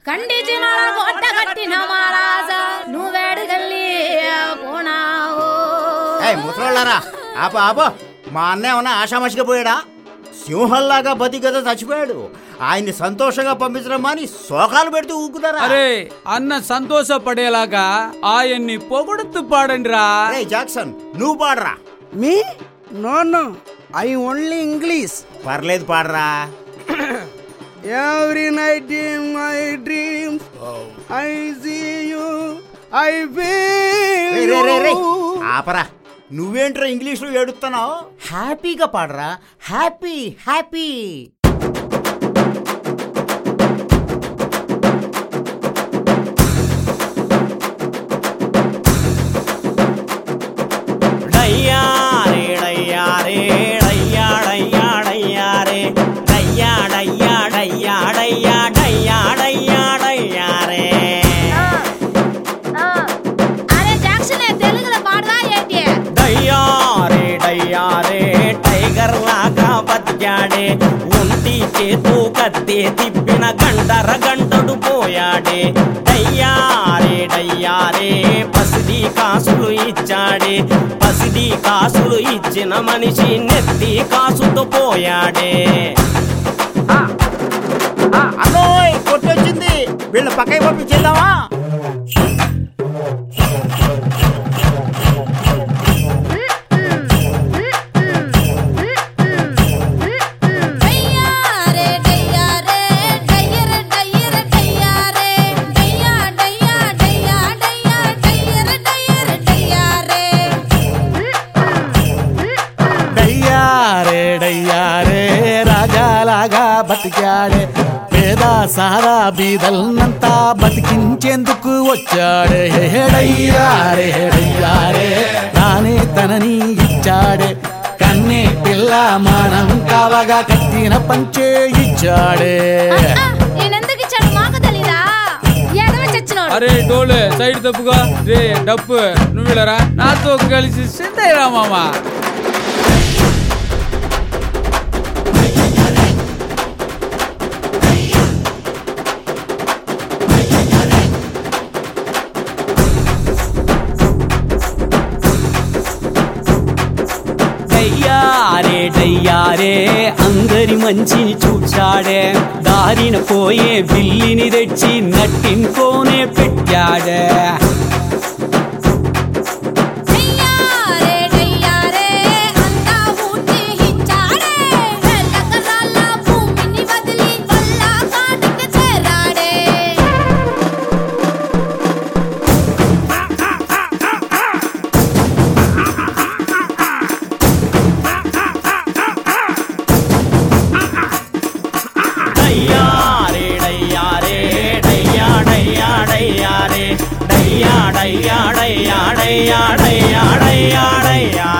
ఖండించిన కొట్ట కట్టిన మహారాజా నువ్వేడుకెళ్ళి పోనావు ఏ ముసలోళ్ళారా ఆప ఆప మా అన్న ఏమన్నా ఆషామాషిగా పోయాడా సింహంలాగా బతి కదా చచ్చిపోయాడు ఆయన్ని సంతోషంగా పంపించడం అని శోకాలు పెడుతూ ఊకుతారా అరే అన్న సంతోషపడేలాగా ఆయన్ని పొగడుతూ పాడండి రా అరే జాక్సన్ నువ్వు పాడరా మీ no no I only English పర్లేదు పాడరా every night in my dreams I see you I రే, రే, రే, రే. ఫీల్ ఆపరా నువ్వేంట్రా ఇంగ్లీష్లో ఏడుస్తున్నావు హ్యాపీగా పాడరా హ్యాపీ హ్యాపీ డయ్యారే డయ్యారే డయ్యా డయ్యా డయ్యారే డయ్యా డయ్యా డయ్యా డయ్యా డయ్యా డయ్యా డయ్యారే అరే జాక్సన్ తెలుగులో పాడరా ఏంటి డయ్యారే డయ్యారే టైగర్ లాగా బతికాడే ఒంటి చేతు కత్తే తిప్పిన గంటర గంటడు పోయాడే డయ్యారే డయ్యారే పసిడి కాసులు ఇచ్చాడే పసిడి కాసులు ఇచ్చిన మనిషి నెత్తి కాసుతో పోయాడే అన్నోయ్ కొట్టొచ్చింది వీళ్ళ పక్కకి పంపించేద్దామా డయ్యారే డయ్యారే డయ్యర డయ్యర డయ్యారే డయ్యా డయ్యా డయ్యా డయ్యా డయ్యర డయ్యర డయ్యారే డయ్యారే డయ్యారే రాజాలాగా బతికాడే పేద సారా బీదల్నంతా బతికించేందుకు వచ్చాడే హే డయ్యారే డయ్యారే నానే తనని ఇచ్చాడే కన్నే పిల్ల మానం కావగా కట్టిన పంచే ఇచ్చాడే నేనెందుకు ఇచ్చాడు మాకు తెలీదా ఎదవ చచ్చినోడు అరే డోలే సైడ్ తప్పుగా రే డప్పు నువ్వు వెళ్ళరా నాతో కలిసి సిందయ్యరా మామా డయ్యారే డయ్యారే అందరి మంచిని చూచాడే దారిన పోయే బిల్లిని తెచ్చి నట్టింకోనే పెట్టాడే డయ్యారే డయ్యారే అంతా ఊటి ఇచ్చాడే ఎల్లకరాల భూమిని వదిలి వల్ల కాటికి చేరాడే డయ్యారే డయ్యారే డయ్యా డయ్యా డయ్యారే డయ్యా డయ్యా డయ్యా డయ్యా డయ్యా డయ్యా డయ్యా